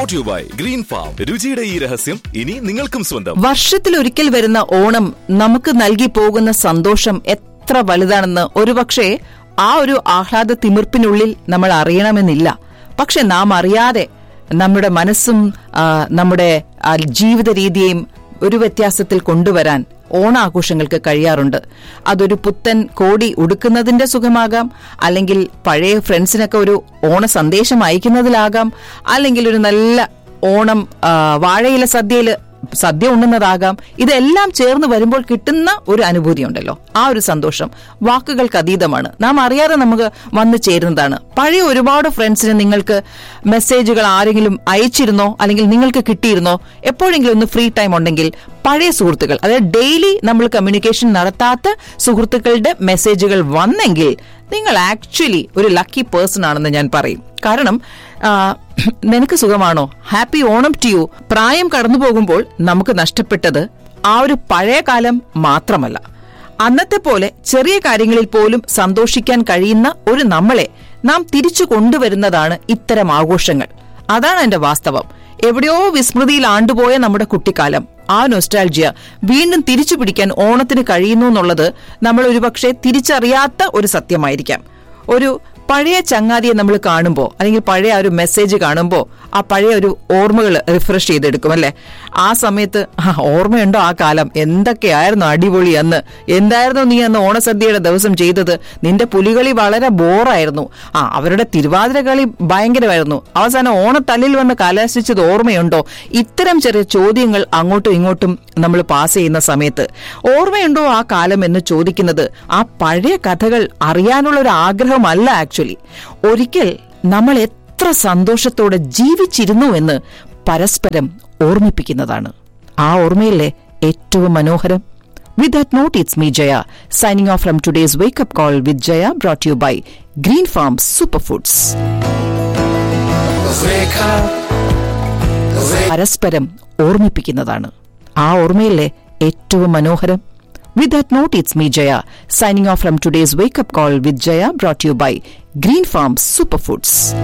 Brought you by Green Farm രുചിയുടെ ഈ രഹസ്യം ഇനി നിങ്ങൾക്കും സ്വന്തം വർഷത്തിലൊരിക്കൽ വരുന്ന ഓണം നമുക്ക് നൽകി പോകുന്ന സന്തോഷം എത്ര വലുതാണെന്ന് ഒരുപക്ഷെ ആ ഒരു ആഹ്ലാദ തിമിർപ്പിനുള്ളിൽ നമ്മൾ അറിയണമെന്നില്ല പക്ഷെ നാം അറിയാതെ നമ്മുടെ മനസ്സും ആ, നമ്മുടെ ആ, ജീവിത രീതിയെയും ഒരു വ്യത്യാസത്തിൽ കൊണ്ടുവരാൻ ഓണാഘോഷങ്ങൾക്ക് കഴിയാറുണ്ട് അതൊരു പുത്തൻ കോടി ഉടുക്കുന്നതിന്റെ സുഖമാകാം അല്ലെങ്കിൽ പഴയ ഫ്രണ്ട്സിനൊക്കെ ഒരു ഓണ സന്ദേശം അയക്കുന്നതിലാകാം അല്ലെങ്കിൽ ഒരു നല്ല ഓണം ആ, വാഴയില സദ്യയിൽ സദ്യ ഉണ്ണുന്നതാകാം ഇതെല്ലാം ചേർന്ന് വരുമ്പോൾ കിട്ടുന്ന ഒരു അനുഭൂതി ഉണ്ടല്ലോ ആ ഒരു സന്തോഷം വാക്കുകൾക്ക് അതീതമാണ് നാം അറിയാതെ നമുക്ക് വന്നു ചേരുന്നതാണ് പഴയ ഒരുപാട് ഫ്രണ്ട്സിന് നിങ്ങൾക്ക് മെസ്സേജുകൾ ആരെങ്കിലും അയച്ചിരുന്നോ അല്ലെങ്കിൽ നിങ്ങൾക്ക് കിട്ടിയിരുന്നോ എപ്പോഴെങ്കിലും ഒന്ന് ഫ്രീ ടൈം ഉണ്ടെങ്കിൽ പഴയ സുഹൃത്തുക്കൾ അതായത് ഡെയിലി നമ്മൾ കമ്മ്യൂണിക്കേഷൻ നടത്താത്ത സുഹൃത്തുക്കളുടെ മെസ്സേജുകൾ വന്നെങ്കിൽ നിങ്ങൾ ആക്ച്വലി ഒരു ലക്കി പേഴ്സൺ ആണെന്ന് ഞാൻ പറയും കാരണം ആ, നിനക്ക് സുഖമാണോ ഹാപ്പി ഓണം ടു യു പ്രായം കടന്നു പോകുമ്പോൾ നമുക്ക് നഷ്ടപ്പെട്ടത് ആ ഒരു പഴയ കാലം മാത്രമല്ല അന്നത്തെ പോലെ ചെറിയ കാര്യങ്ങളിൽ പോലും സന്തോഷിക്കാൻ കഴിയുന്ന ഒരു നമ്മളെ നാം തിരിച്ചു കൊണ്ടുവരുന്നതാണ് ഇത്തരം ആഘോഷങ്ങൾ അതാണ് എന്റെ വാസ്തവം എവിടെയോ വിസ്മൃതിയിൽ ആണ്ടുപോയ നമ്മുടെ കുട്ടിക്കാലം ആ നൊസ്റ്റാൾജിയ വീണ്ടും തിരിച്ചു പിടിക്കാൻ ഓണത്തിന് കഴിയുന്നു എന്നുള്ളത് നമ്മൾ ഒരുപക്ഷെ തിരിച്ചറിയാത്ത ഒരു സത്യമായിരിക്കാം ഒരു പഴയ ചങ്ങാതിയെ നമ്മൾ കാണുമ്പോൾ അല്ലെങ്കിൽ പഴയ ആ ഒരു മെസ്സേജ് കാണുമ്പോൾ ആ പഴയ ഒരു ഓർമ്മകൾ റിഫ്രഷ് ചെയ്തെടുക്കും അല്ലെ ആ സമയത്ത് ആ, ഓർമ്മയുണ്ടോ ആ കാലം എന്തൊക്കെയായിരുന്നു അടിപൊളി അന്ന് എന്തായിരുന്നു നീ അന്ന് ഓണസദ്യയുടെ ദിവസം ചെയ്തത് നിന്റെ പുലികളി വളരെ ബോറായിരുന്നു ആ അവരുടെ തിരുവാതിര കളി ഭയങ്കരമായിരുന്നു അവസാനം ഓണത്തല്ലിൽ വന്ന് കലാശിച്ചത് ഓർമ്മയുണ്ടോ ഇത്തരം ചെറിയ ചോദ്യങ്ങൾ അങ്ങോട്ടും ഇങ്ങോട്ടും നമ്മൾ പാസ് ചെയ്യുന്ന സമയത്ത് ഓർമ്മയുണ്ടോ ആ കാലം എന്ന് ചോദിക്കുന്നത് ആ പഴയ കഥകൾ അറിയാനുള്ള ഒരു ആഗ്രഹമല്ല ആക്ച്വലി ഒരിക്കൽ നമ്മൾ എത്ര സന്തോഷത്തോടെ ജീവിച്ചിരുന്നു എന്ന് പരസ്പരം ഓർമ്മിപ്പിക്കുന്നതാണ് ആ ഓർമ്മയിലെ ഏറ്റവും മനോഹരം With that note, it's me, Jaya, signing off from today's wake up call with Jaya, brought to you by Green Farm Superfoods. Wake up, wake പരസ്പരം ഓർമ്മിപ്പിക്കുന്നതാണ് ആ ഓർമ്മയിലെ ഏറ്റവും മനോഹരം with that note it's me Jaya signing off from today's wake up call with Jaya brought you by Green Farm super foods